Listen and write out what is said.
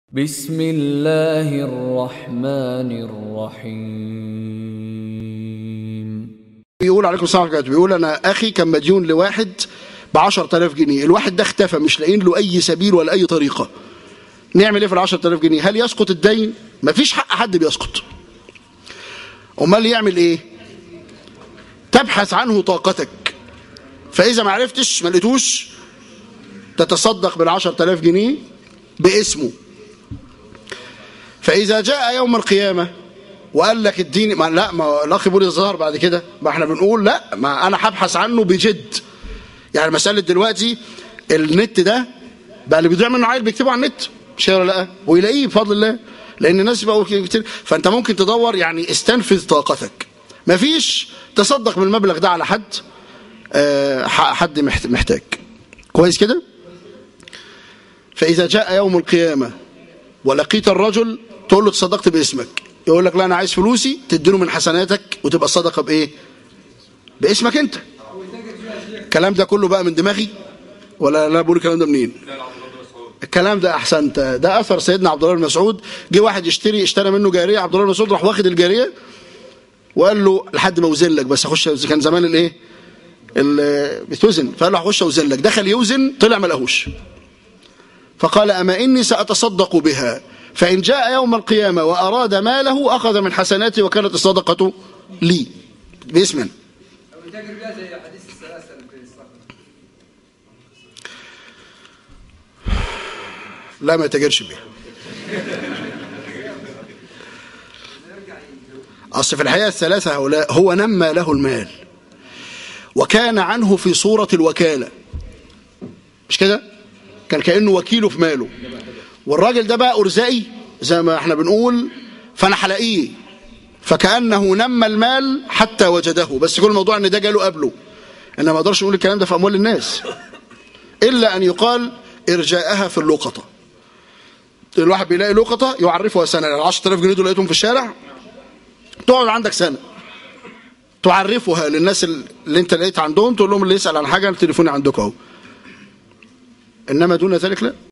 بسم الله الرحمن الرحيم بيقول عليكم السلام عليكم بيقول انا اخي كان مديون لواحد ب 10000 جنيه الواحد ده اختفى مش لاقيين له اي سبيل ولا اي طريقه نعمل ايه في ال 10000 جنيه هل يسقط الدين مفيش حق حد بيسقط امال يعمل ايه تبحث عنه طاقتك فاذا ما عرفتش ما لقيتوش تتصدق بال 10000 جنيه باسمه فاذا جاء يوم القيامه وقال لك اديني ما لا ما الاخ بيقول الظاهر بعد كده ما احنا بنقول لا ما انا هبحث عنه بجد يعني مساله دلوقتي النت ده بقى اللي بيضيع منه عيل بيكتبه على النت مش كده ولا لا ويلاقيه بفضل الله لان الناس بقوا كتير فانت ممكن تدور يعني استنفذ طاقتك مفيش تصدق بالمبلغ ده على حد آه، حد محت- محتاج كويس كده فاذا جاء يوم القيامه ولقيت الرجل تقول له تصدقت باسمك يقول لك لا انا عايز فلوسي تديله من حسناتك وتبقى الصدقه بايه باسمك انت الكلام ده كله بقى من دماغي ولا لا بقول الكلام ده منين الكلام ده احسنت ده اثر سيدنا عبد الله بن مسعود جه واحد يشتري اشترى منه جاريه عبد الله بن مسعود راح واخد الجاريه وقال له لحد ما اوزن لك بس اخش كان زمان الايه ال- بتوزن فقال له هخش اوزن لك دخل يوزن طلع ما لقاهوش فقال أما إني سأتصدق بها فإن جاء يوم القيامة وأراد ماله أخذ من حسناتي وكانت الصدقة لي باسم ويتاجر بها زي حديث السلاسل في الصخر لا ما يتاجرش بها أصل في الحقيقة الثلاثة هؤلاء هو نمى له المال وكان عنه في صورة الوكالة مش كده كان كأنه وكيله في ماله والراجل ده بقى أرزائي زي ما احنا بنقول فأنا هلاقيه فكأنه نمى المال حتى وجده بس كل الموضوع ان ده جاله قبله انا ما اقدرش نقول الكلام ده في اموال الناس الا ان يقال ارجاءها في اللقطه الواحد بيلاقي لقطه يعرفها سنه ال 10000 جنيه دول لقيتهم في الشارع تقعد عندك سنه تعرفها للناس اللي انت لقيت عندهم تقول لهم اللي يسال عن حاجه تليفوني عندكم اهو انما دون ذلك لا